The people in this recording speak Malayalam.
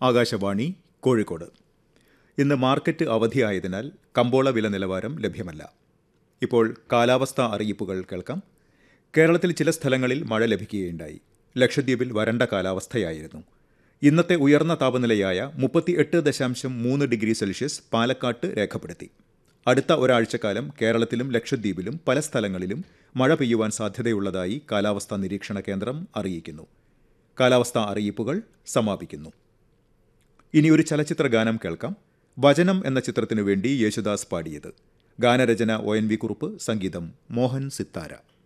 ആകാശവാണി കോഴിക്കോട് ഇന്ന് മാർക്കറ്റ് അവധിയായതിനാൽ കമ്പോള വില നിലവാരം ലഭ്യമല്ല ഇപ്പോൾ കാലാവസ്ഥാ അറിയിപ്പുകൾ കേൾക്കാം കേരളത്തിൽ ചില സ്ഥലങ്ങളിൽ മഴ ലഭിക്കുകയുണ്ടായി ലക്ഷദ്വീപിൽ വരണ്ട കാലാവസ്ഥയായിരുന്നു ഇന്നത്തെ ഉയർന്ന താപനിലയായ മുപ്പത്തി എട്ട് ദശാംശം മൂന്ന് ഡിഗ്രി സെൽഷ്യസ് പാലക്കാട്ട് രേഖപ്പെടുത്തി അടുത്ത ഒരാഴ്ചക്കാലം കേരളത്തിലും ലക്ഷദ്വീപിലും പല സ്ഥലങ്ങളിലും മഴ പെയ്യുവാൻ സാധ്യതയുള്ളതായി കാലാവസ്ഥാ നിരീക്ഷണ കേന്ദ്രം അറിയിക്കുന്നു കാലാവസ്ഥാ അറിയിപ്പുകൾ സമാപിക്കുന്നു ഇനി ഒരു ചലച്ചിത്ര ഗാനം കേൾക്കാം വചനം എന്ന ചിത്രത്തിനു വേണ്ടി യേശുദാസ് പാടിയത് ഗാനരചന ഒ എൻ വി കുറുപ്പ് സംഗീതം മോഹൻ സിത്താര